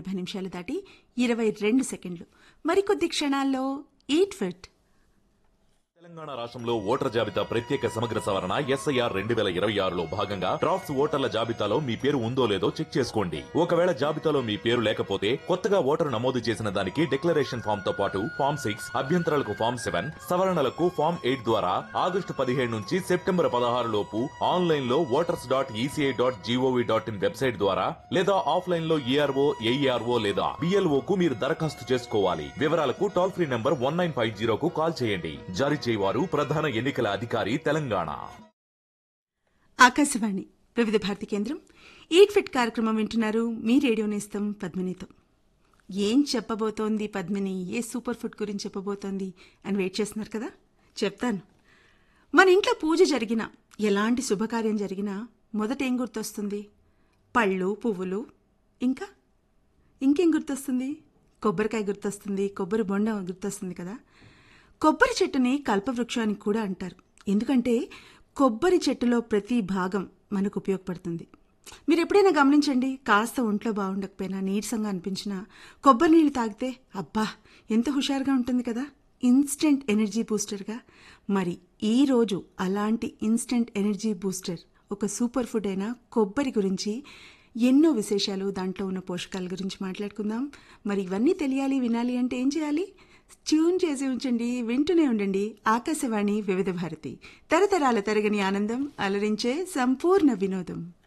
నలభై నిమిషాలు దాటి ఇరవై రెండు సెకండ్లు మరికొద్ది క్షణాల్లో ఈట్ ఫిట్ తెలంగాణ రాష్ట్రంలో ఓటర్ జాబితా ప్రత్యేక సమగ్ర సవరణ ఎస్ఐఆర్ రెండు వేల ఇరవై ఆరులో భాగంగా డ్రాఫ్ట్స్ ఓటర్ల జాబితాలో మీ పేరు ఉందో లేదో చెక్ చేసుకోండి ఒకవేళ జాబితాలో మీ పేరు లేకపోతే కొత్తగా ఓటరు నమోదు చేసిన దానికి డిక్లరేషన్ ఫామ్ తో పాటు ఫామ్ సిక్స్ అభ్యంతరాలకు ఫామ్ సెవెన్ సవరణలకు ఫామ్ ఎయిట్ ద్వారా ఆగస్టు పదిహేడు నుంచి సెప్టెంబర్ పదహారు లోపు ఆన్లైన్ లో voters dot ECI dot GOV dot in website ద్వారా లేదా ఆఫ్లైన్ లో ఈఆర్ఓ ఏఈఆర్ఓ లేదా బిఎల్ఓ కు మీరు దరఖాస్తు చేసుకోవాలి వివరాలకు toll free number one nine five జీరోకు కాల్ చేయండి జారీ చేయవారు ప్రధాన ఎన్నికల అధికారి తెలంగాణ ఆకాశవాణి వివిధ భారతి కేంద్రం ఈట్ ఫిట్ కార్యక్రమం వింటున్నారు మీ రేడియో నేస్తం పద్మినితో ఏం చెప్పబోతోంది పద్మిని ఏ సూపర్ ఫుడ్ గురించి చెప్పబోతోంది అని వెయిట్ చేస్తున్నారు కదా చెప్తాను మన ఇంట్లో పూజ జరిగినా ఎలాంటి శుభకార్యం జరిగినా మొదట ఏం గుర్తొస్తుంది పళ్ళు పువ్వులు ఇంకా ఇంకేం గుర్తొస్తుంది కొబ్బరికాయ గుర్తొస్తుంది కొబ్బరి బొండ గుర్తొస్తుంది కదా కొబ్బరి చెట్టుని కల్పవృక్షానికి కూడా అంటారు ఎందుకంటే కొబ్బరి చెట్టులో ప్రతి భాగం మనకు ఉపయోగపడుతుంది మీరు ఎప్పుడైనా గమనించండి కాస్త ఒంట్లో బాగుండకపోయినా నీరసంగా అనిపించినా కొబ్బరి నీళ్ళు తాగితే అబ్బా ఎంత హుషారుగా ఉంటుంది కదా ఇన్స్టెంట్ ఎనర్జీ బూస్టర్గా మరి ఈ రోజు అలాంటి ఇన్స్టెంట్ ఎనర్జీ బూస్టర్ ఒక సూపర్ ఫుడ్ అయిన కొబ్బరి గురించి ఎన్నో విశేషాలు దాంట్లో ఉన్న పోషకాల గురించి మాట్లాడుకుందాం మరి ఇవన్నీ తెలియాలి వినాలి అంటే ఏం చేయాలి ట్యూన్ చేసి ఉంచండి వింటూనే ఉండండి ఆకాశవాణి వివిధ భారతి తరతరాల తరగని ఆనందం అలరించే సంపూర్ణ వినోదం